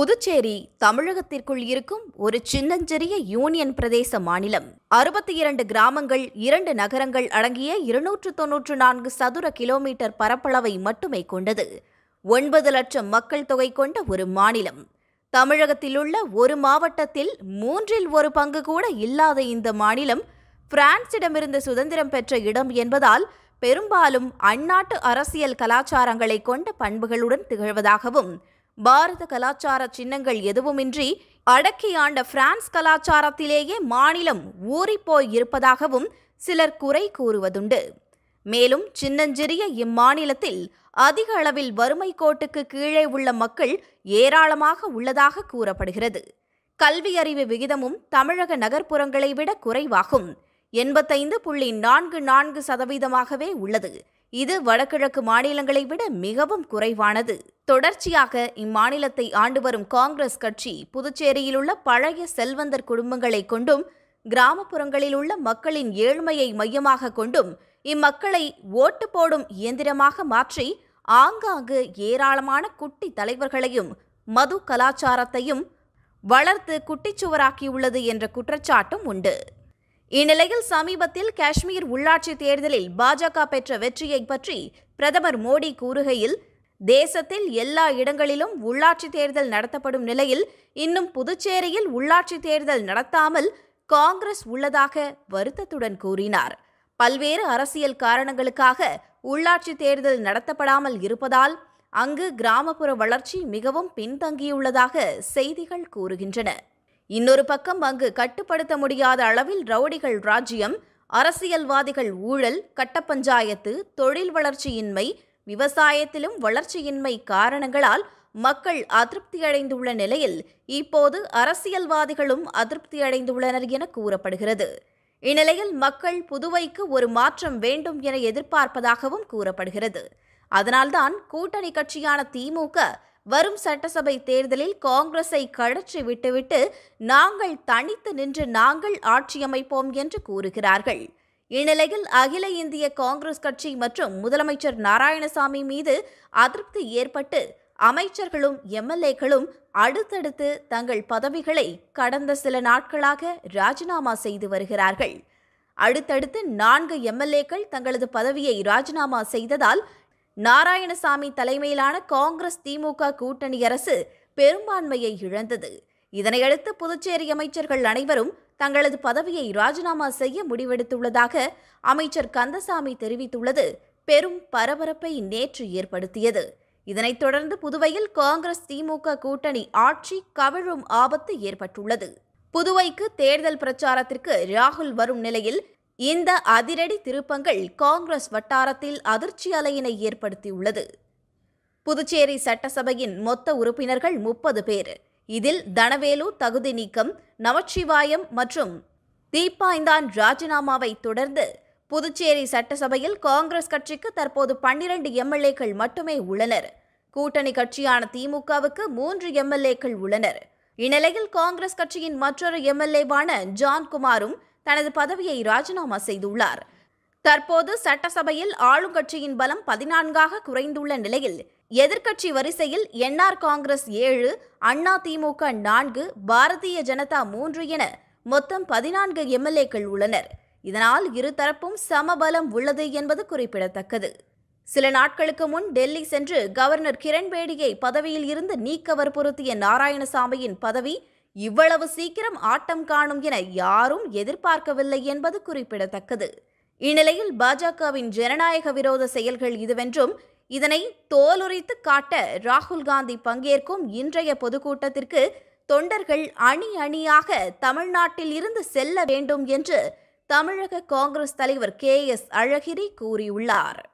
புதுச்சேரி தமிழகத்திற்குள் இருக்கும் ஒரு சின்னஞ்சிறிய யூனியன் பிரதேச மாநிலம் அறுபத்தி இரண்டு கிராமங்கள் இரண்டு நகரங்கள் அடங்கிய இருநூற்று தொன்னூற்று நான்கு சதுர கிலோமீட்டர் பரப்பளவை மட்டுமே கொண்டது ஒன்பது லட்சம் மக்கள் தொகை கொண்ட ஒரு மாநிலம் தமிழகத்திலுள்ள ஒரு மாவட்டத்தில் மூன்றில் ஒரு பங்கு கூட இல்லாத இந்த மாநிலம் பிரான்சிடமிருந்து சுதந்திரம் பெற்ற இடம் என்பதால் பெரும்பாலும் அந்நாட்டு அரசியல் கலாச்சாரங்களை கொண்ட பண்புகளுடன் திகழ்வதாகவும் பாரத கலாச்சார சின்னங்கள் எதுவுமின்றி அடக்கி ஆண்ட பிரான்ஸ் கலாச்சாரத்திலேயே மாநிலம் ஊறிப்போய் இருப்பதாகவும் சிலர் குறை கூறுவதுண்டு மேலும் சின்னஞ்சிறிய இம்மாநிலத்தில் அதிக அளவில் வறுமை கோட்டுக்கு கீழே உள்ள மக்கள் ஏராளமாக உள்ளதாக கூறப்படுகிறது கல்வி அறிவு விகிதமும் தமிழக நகர்ப்புறங்களை விட குறைவாகும் எண்பத்தைந்து புள்ளி நான்கு நான்கு சதவீதமாகவே உள்ளது இது வடகிழக்கு மாநிலங்களை விட மிகவும் குறைவானது தொடர்ச்சியாக இம்மாநிலத்தை ஆண்டு வரும் காங்கிரஸ் கட்சி புதுச்சேரியில் உள்ள பழைய செல்வந்தர் குடும்பங்களை கொண்டும் கிராமப்புறங்களில் உள்ள மக்களின் ஏழ்மையை மையமாக கொண்டும் இம்மக்களை ஓட்டு போடும் இயந்திரமாக மாற்றி ஆங்காங்கு ஏராளமான குட்டி தலைவர்களையும் மது கலாச்சாரத்தையும் வளர்த்து குட்டிச்சுவராக்கியுள்ளது என்ற குற்றச்சாட்டும் உண்டு இந்நிலையில் சமீபத்தில் காஷ்மீர் உள்ளாட்சி தேர்தலில் பாஜக பெற்ற வெற்றியை பற்றி பிரதமர் மோடி கூறுகையில் தேசத்தில் எல்லா இடங்களிலும் உள்ளாட்சி தேர்தல் நடத்தப்படும் நிலையில் இன்னும் புதுச்சேரியில் உள்ளாட்சி தேர்தல் நடத்தாமல் காங்கிரஸ் உள்ளதாக வருத்தத்துடன் கூறினார் பல்வேறு அரசியல் காரணங்களுக்காக உள்ளாட்சி தேர்தல் நடத்தப்படாமல் இருப்பதால் அங்கு கிராமப்புற வளர்ச்சி மிகவும் பின்தங்கியுள்ளதாக செய்திகள் கூறுகின்றன இன்னொரு பக்கம் அங்கு கட்டுப்படுத்த முடியாத அளவில் ரவுடிகள் ராஜ்யம் அரசியல்வாதிகள் ஊழல் கட்டப்பஞ்சாயத்து தொழில் வளர்ச்சியின்மை விவசாயத்திலும் வளர்ச்சியின்மை காரணங்களால் மக்கள் அதிருப்தியடைந்துள்ள நிலையில் இப்போது அரசியல்வாதிகளும் அதிருப்தியடைந்துள்ளனர் என கூறப்படுகிறது இந்நிலையில் மக்கள் புதுவைக்கு ஒரு மாற்றம் வேண்டும் என எதிர்பார்ப்பதாகவும் கூறப்படுகிறது அதனால்தான் கூட்டணி கட்சியான திமுக வரும் சட்டசபை தேர்தலில் காங்கிரஸை கழற்றி விட்டுவிட்டு நாங்கள் தனித்து நின்று நாங்கள் ஆட்சியமைப்போம் என்று கூறுகிறார்கள் இந்நிலையில் அகில இந்திய காங்கிரஸ் கட்சி மற்றும் முதலமைச்சர் நாராயணசாமி மீது அதிருப்தி ஏற்பட்டு அமைச்சர்களும் எம்எல்ஏக்களும் அடுத்தடுத்து தங்கள் பதவிகளை கடந்த சில நாட்களாக ராஜினாமா செய்து வருகிறார்கள் அடுத்தடுத்து நான்கு எம்எல்ஏக்கள் தங்களது பதவியை ராஜினாமா செய்ததால் நாராயணசாமி தலைமையிலான காங்கிரஸ் திமுக கூட்டணி அரசு பெரும்பான்மையை இழந்தது இதனையடுத்து புதுச்சேரி அமைச்சர்கள் அனைவரும் தங்களது பதவியை ராஜினாமா செய்ய முடிவெடுத்துள்ளதாக அமைச்சர் கந்தசாமி தெரிவித்துள்ளது பெரும் பரபரப்பை நேற்று ஏற்படுத்தியது இதனைத் தொடர்ந்து புதுவையில் காங்கிரஸ் திமுக கூட்டணி ஆட்சி கவிழும் ஆபத்து ஏற்பட்டுள்ளது புதுவைக்கு தேர்தல் பிரச்சாரத்திற்கு ராகுல் வரும் நிலையில் இந்த அதிரடி திருப்பங்கள் காங்கிரஸ் வட்டாரத்தில் அதிர்ச்சி அலையினை ஏற்படுத்தியுள்ளது புதுச்சேரி சட்டசபையின் மொத்த உறுப்பினர்கள் முப்பது பேர் இதில் தனவேலு தகுதி நீக்கம் நமச்சிவாயம் மற்றும் தீப்பாய்ந்தான் ராஜினாமாவை தொடர்ந்து புதுச்சேரி சட்டசபையில் காங்கிரஸ் கட்சிக்கு தற்போது பன்னிரண்டு எம்எல்ஏக்கள் மட்டுமே உள்ளனர் கூட்டணி கட்சியான திமுகவுக்கு மூன்று எம்எல்ஏக்கள் உள்ளனர் இந்நிலையில் காங்கிரஸ் கட்சியின் மற்றொரு எம்எல்ஏவான ஜான்குமாரும் தனது பதவியை ராஜினாமா செய்துள்ளார் தற்போது சட்டசபையில் ஆளுங்கட்சியின் பலம் பதினான்காக குறைந்துள்ள நிலையில் எதிர்க்கட்சி வரிசையில் என்ஆர் காங்கிரஸ் ஏழு அண்ணா திமுக நான்கு பாரதிய ஜனதா மூன்று என மொத்தம் பதினான்கு எம்எல்ஏக்கள் உள்ளனர் இதனால் இருதரப்பும் சமபலம் உள்ளது என்பது குறிப்பிடத்தக்கது சில நாட்களுக்கு முன் டெல்லி சென்று கவர்னர் கிரண்பேடியை பதவியில் இருந்து நீக்க வற்புறுத்திய நாராயணசாமியின் பதவி இவ்வளவு சீக்கிரம் ஆட்டம் காணும் என யாரும் எதிர்பார்க்கவில்லை என்பது குறிப்பிடத்தக்கது இந்நிலையில் பாஜகவின் ஜனநாயக விரோத செயல்கள் இதுவென்றும் இதனை தோலுரித்து காட்ட ராகுல் காந்தி பங்கேற்கும் இன்றைய பொதுக்கூட்டத்திற்கு தொண்டர்கள் அணி அணியாக தமிழ்நாட்டில் இருந்து செல்ல வேண்டும் என்று தமிழக காங்கிரஸ் தலைவர் கே எஸ் அழகிரி கூறியுள்ளார்